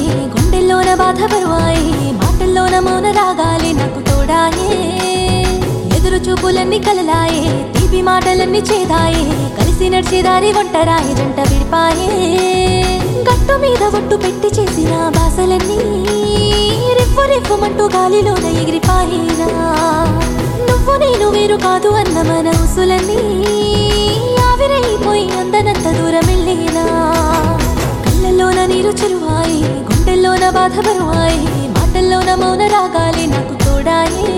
గుండెల్లోన బాధ బరువాయి మాటల్లోన మౌన రాగాలి నాకు తోడాయే ఎదురు చూపులన్నీ కలలాయే తీపి మాటలన్నీ చేదాయే కలిసి నడిచే దారి ఒంటరాయి జంట విడిపాయే గట్టు మీద ఒట్టు పెట్టి చేసిన బాసలన్నీ రెప్పు రెప్పుమంటూ గాలిలోన ఎగిరిపాయినా నువ్వు నేను వేరు కాదు అన్న మన ఉసులన్నీ ఆవిరైపోయి అందనంత దూరం వెళ్ళినా కళ్ళల్లోన నీరు చెరువాయి గుండెల్లోన బాధ బరువాయి మాటల్లోన మౌన రాగాలి నాకు తోడాయే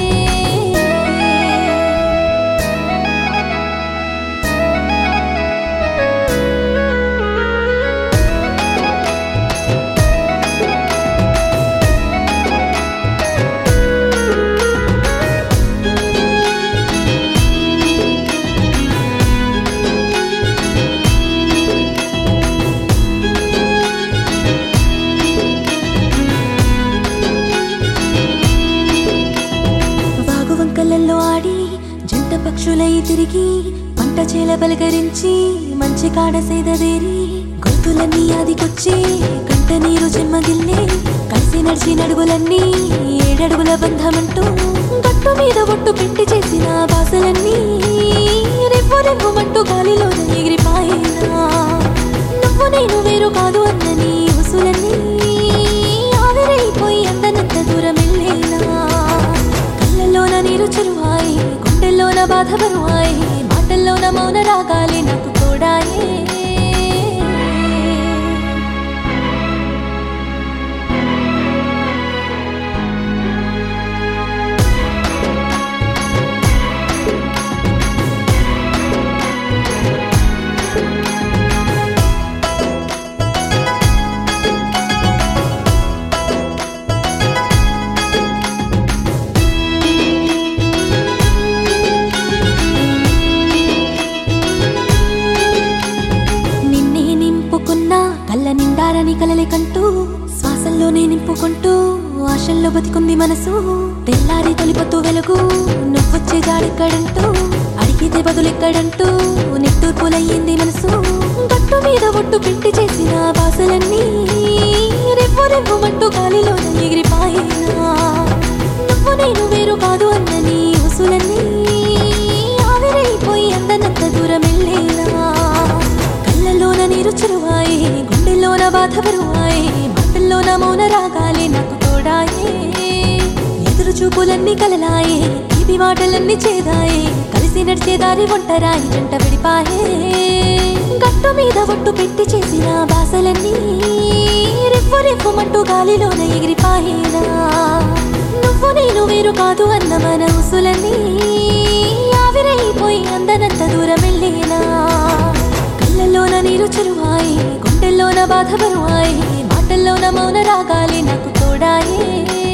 వాగువంకలల్లో ఆడి జంట పక్షులై తిరిగి పంట చేల పలకరించి మంచి కాడ సేదదేరి గొంతులన్నీ ఆదికొచ్చి కంట నీరు జన్మగిల్లే కలిసి నడిచి నడుగులన్నీ ఏడడుగుల బంధమంటూ గట్టు మీద ఒట్టు పెట్టి చేసిన బాసలన్నీ రెవ్వు రెవ్వుమంటూ గాలిలో ఎగిరిపాయినా నువ్వు నేను వేరు కాదు అన్నని ఉసులన్నీ ఆవిరైపోయి అందనంత దూరం వెళ్ళేనా కళ్ళల్లోన నీరు చెరువాయి గుండెల్లోన బాధ బరువాయి మాటల్లోన మౌన రాగాలి నాకు తోడాయే నిన్నే నింపుకున్నా కళ్ళ నిండారని కలలే కంటూ శ్వాసల్లోనే నింపుకుంటూ ఆశల్లో బతికుంది మనసు తెల్లారి తొలిపొత్తు వెలుగు నువ్వొచ్చే జాడెక్కడంటూ అడిగితే బదులెక్కడంటూ నిట్టూర్పులయ్యింది మనసు గట్టు మీద ఒట్టు పెట్టి చేసిన బాసలన్నీ రెవ్వు రెవ్వుమంటూ గాలిలో ఎగిరిపాయినా నువ్వు నేను వేరు కాదు అన్నని ఉసులన్నీ ఆవిరైపోయి అందనంత దూరం వెళ్ళేనా కళ్ళల్లోన నీరు చెరువాయి గుండెల్లోన బాధ బరువాయి మాటల్లోన మౌన రాగాలి నాకు తోడాయే ఎదురు చూపులన్నీ కలలాయే తీపి మాటలన్నీ చేదాయే కలిసి నడిచే దారి ఒంటరాయి జంట విడిపాయే గట్టు మీద ఒట్టు పెట్టి చేసిన బాసలన్నీ రెవ్వు రెవ్వుమంటూ గాలిలోన ఎగిరిపాయేనా నువ్వు నేను వేరు కాదు అన్న మన ఉసులన్నీ ఆవిరైపోయి అందనంత దూరం వెళ్ళేనా కళ్ళల్లోన నీరు చెరువాయి గుండెల్లోన బాధ బరువాయి మాటల్లోన మౌన రాగాలి నాకు తోడాయే